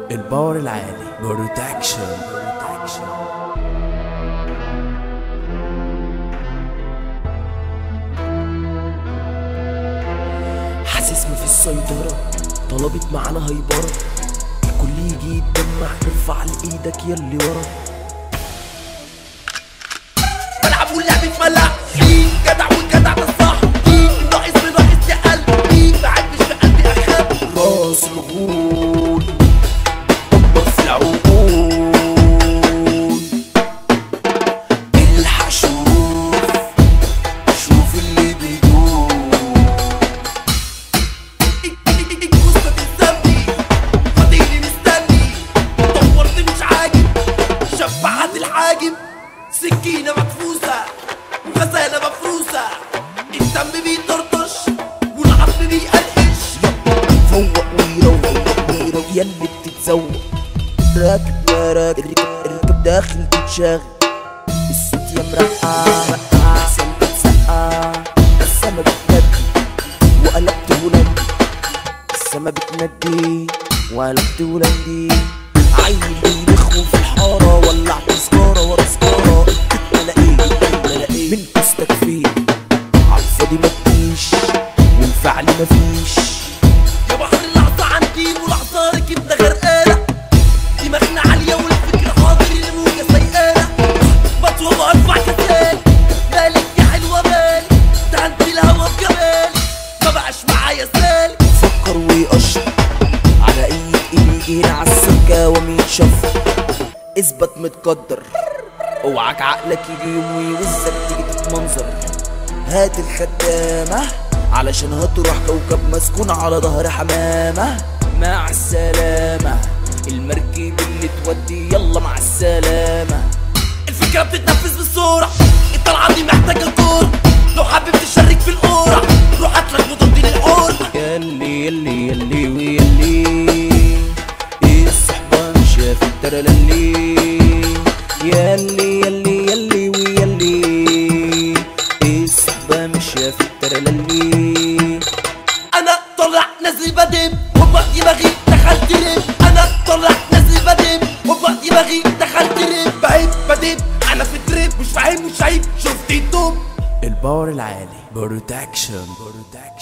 الباور العالي بروتكشن بروتكشن حاسسني في السيطرة طلبت معانا هيبرة الكل يجي يتجمع ارفع لإيدك يلي ورا بلعب واللعب في ملاعبي جدع والجدع ده الصح ناقص بناقص يا قلبي بعدش في قلبي اخاف راس الغول طبق في العقول الحق شوف شوف اللي بيدور الجثة تتسمي فاضيلي مستني دورت مش عاجب شفعت الحاجب سكينة مدفوسة وغسالة مفروسة الدم بيطرطش والعظم بيقرقش فوق ويروق ويروق يلي بتتزوق راكب يا راكب اركب, اركب داخل تتشاغل الست يا مرقعة مرقعة احسن بتسقع السما بتندي وقلبت هولندي السما بتندي وقلبت هولندي عيني بيلخوا في الحارة ولعت سجارة ورا سجارة الكتمة لقيت لقيت من قصتك فين عالفاضي ما تجيش والفعل مفيش يا بحر اللحظة عندي ولحظة ركبنا غرقانة دماغنا عالية والفكر حاضر الموجة سيئانة بطوة وارفع كسال مالك يا حلوة مالك ده انت الهوا بجمالك ما بقاش معايا سالك فكر ويقشر على ايد ايدي هنا عالسكة وميت شفر اثبت متقدر اوعك عقلك يجي يوم ويوزك تيجي تتمنظر هات الخدامة علشان هتروح كوكب مسكون على ظهر حمامة مع السلامة المركب اللي تودي يلا مع السلامة الفكرة بتتنفذ بالصورة الطلعة دي محتاجة كورة لو حابب تشارك في القورة روح هاتلك مضاد للحورة يلي يلي يلي ويلي ايه الصحبة مش في الترللي يلي يلي يلي ويلي ايه الصحبة مش في الترللي انا طلع نازل بدم هوبا دماغي دخلت ريب انا طلع نازل بدم هوبا دماغي دخلت ريب بعيب بدم انا في التريب مش فاهم مش عيب شفت الدوب الباور العالي بروتكشن بروتكشن